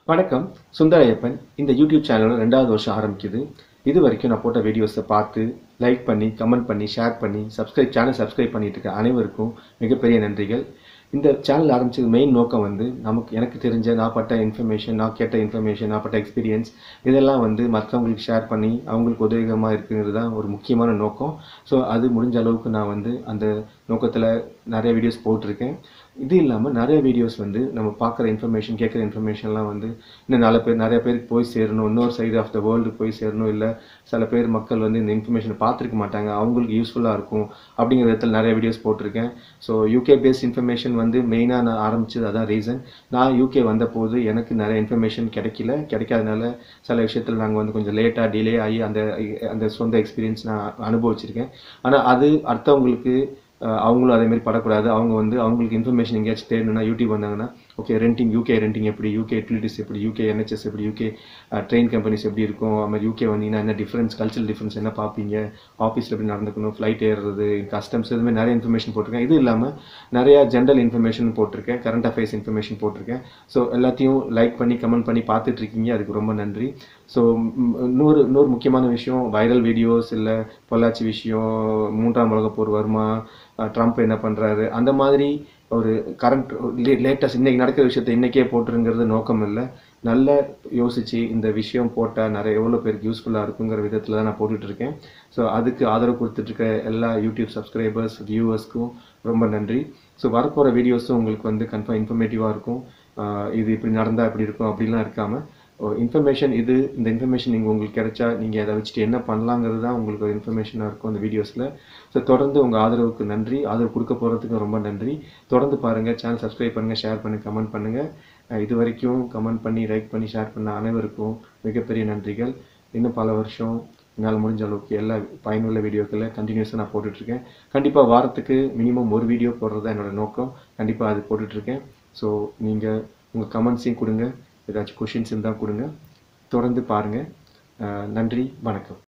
வணக்கம் சுந்தரையப்பன் இந்த யூடியூப் சேனலோட ரெண்டாவது வருஷம் ஆரம்பிக்குது இது வரைக்கும் நான் போட்ட வீடியோஸை பார்த்து லைக் பண்ணி கமெண்ட் பண்ணி ஷேர் பண்ணி சப்ஸ்கிரைப் சேனல் சப்ஸ்கிரைப் பண்ணிட்டு இருக்க அனைவருக்கும் மிகப்பெரிய நன்றிகள் இந்த சேனல் ஆரம்பிச்சது மெயின் நோக்கம் வந்து நமக்கு எனக்கு தெரிஞ்ச நான் பட்ட இன்ஃபர்மேஷன் நான் கேட்ட இன்ஃபர்மேஷன் நான் பட்ட எக்ஸ்பீரியன்ஸ் இதெல்லாம் வந்து மற்றவங்களுக்கு ஷேர் பண்ணி அவங்களுக்கு உதவிகரமாக இருக்குங்கிறது தான் ஒரு முக்கியமான நோக்கம் ஸோ அது முடிஞ்ச அளவுக்கு நான் வந்து அந்த நோக்கத்தில் நிறைய வீடியோஸ் போட்டிருக்கேன் இது இல்லாமல் நிறைய வீடியோஸ் வந்து நம்ம பார்க்குற இன்ஃபர்மேஷன் கேட்குற இன்ஃபர்மேஷன்லாம் வந்து இன்னும் நாலு பேர் நிறைய பேருக்கு போய் சேரணும் இன்னொரு சைடு ஆஃப் த வேர்ல்டு போய் சேரணும் இல்லை சில பேர் மக்கள் வந்து இந்த இன்ஃபர்மேஷனை பார்த்துருக்க மாட்டாங்க அவங்களுக்கு யூஸ்ஃபுல்லாக இருக்கும் அப்படிங்கிற விதத்தில் நிறைய வீடியோஸ் போட்டிருக்கேன் ஸோ யூகே பேஸ்ட் இன்ஃபர்மேஷன் வந்து மெயினாக நான் ஆரம்பிச்சது அதான் ரீசன் நான் யூகே வந்தபோது எனக்கு நிறைய இன்ஃபர்மேஷன் கிடைக்கல கிடைக்காதனால சில விஷயத்தில் நாங்கள் வந்து கொஞ்சம் லேட்டாக டிலே ஆகி அந்த அந்த சொந்த எக்ஸ்பீரியன்ஸ் நான் அனுபவிச்சிருக்கேன் ஆனால் அது அடுத்தவங்களுக்கு அஹ் அவங்களும் அதே மாதிரி படக்கூடாது அவங்க வந்து அவங்களுக்கு இன்ஃபர்மேஷன் எங்கேயாச்சும் தேடணும்னா யூடியூப் வந்தாங்கன்னா ஓகே ரெண்டிங் யூகே ரெண்டிங் எப்படி யூகே யூட்டிலிட்டிஸ் எப்படி யூகே என்ஹெச்எஸ் எப்படி யூகே ட்ரெயின் கம்பெனிஸ் எப்படி இருக்கும் அது மாதிரி யூகே வந்தீங்கன்னா என்ன டிஃப்ரென்ஸ் கல்ச்சரல் டிஃப்ரென்ஸ் என்ன பார்ப்பீங்க ஆஃபீஸில் எப்படி நடந்துக்கணும் ஃப்ளைட் ஏறுறது கஸ்டம்ஸ் இது மாதிரி நிறைய இன்ஃபர்மேஷன் போட்டிருக்கேன் இது இல்லாமல் நிறையா ஜென்ரல் இன்ஃபர்மேஷன் போட்டிருக்கேன் கரண்ட் அஃபேர்ஸ் இன்ஃபர்மேஷன் போட்டிருக்கேன் ஸோ எல்லாத்தையும் லைக் பண்ணி கமெண்ட் பண்ணி பார்த்துட்டு இருக்கீங்க அதுக்கு ரொம்ப நன்றி ஸோ இன்னொரு இன்னொரு முக்கியமான விஷயம் வைரல் வீடியோஸ் இல்லை பொள்ளாச்சி விஷயம் மூன்றாம் உலகப் போர் வருமா ட்ரம்ப் என்ன பண்ணுறாரு அந்த மாதிரி ஒரு கரண்ட் லேட்டஸ்ட் இன்னைக்கு நடக்கிற விஷயத்தை இன்னைக்கே போட்டுருங்கிறது நோக்கம் இல்லை நல்ல யோசிச்சு இந்த விஷயம் போட்டால் நிறைய எவ்வளோ பேருக்கு யூஸ்ஃபுல்லாக இருக்குங்கிற விதத்தில் தான் நான் போட்டுட்டு இருக்கேன் ஸோ அதுக்கு ஆதரவு கொடுத்துட்ருக்க எல்லா யூடியூப் சப்ஸ்கிரைபர்ஸ் வியூவர்ஸ்க்கும் ரொம்ப நன்றி ஸோ வரப்போகிற வீடியோஸும் உங்களுக்கு வந்து கன்ஃபார்ம் இன்ஃபர்மேட்டிவாக இருக்கும் ஆஹ் இது இப்படி நடந்தால் இப்படி இருக்கும் அப்படிலாம் இருக்காமல் இன்ஃபர்மேஷன் இது இந்த இன்ஃபர்மேஷன் நீங்கள் உங்களுக்கு கிடைச்சா நீங்கள் அதை வச்சுட்டு என்ன பண்ணலாங்கிறது தான் உங்களுக்கு ஒரு இன்ஃபர்மேஷனாக இருக்கும் அந்த வீடியோஸில் ஸோ தொடர்ந்து உங்கள் ஆதரவுக்கு நன்றி ஆதரவு கொடுக்க போகிறதுக்கு ரொம்ப நன்றி தொடர்ந்து பாருங்கள் சேனல் சப்ஸ்கிரைப் பண்ணுங்கள் ஷேர் பண்ணுங்கள் கமெண்ட் பண்ணுங்கள் இது வரைக்கும் கமெண்ட் பண்ணி லைக் பண்ணி ஷேர் பண்ண அனைவருக்கும் மிகப்பெரிய நன்றிகள் இன்னும் பல வருஷம் என்னால் முடிஞ்ச அளவுக்கு எல்லா பயனுள்ள வீடியோக்களை கண்டினியூஸாக நான் போட்டுட்ருக்கேன் கண்டிப்பாக வாரத்துக்கு மினிமம் ஒரு வீடியோ போடுறது தான் என்னோட நோக்கம் கண்டிப்பாக அது போட்டுட்ருக்கேன் ஸோ நீங்கள் உங்கள் கமெண்ட்ஸையும் கொடுங்க ஏதாச்சும் கொஷின்ஸ் இருந்தால் கொடுங்க தொடர்ந்து பாருங்கள் நன்றி வணக்கம்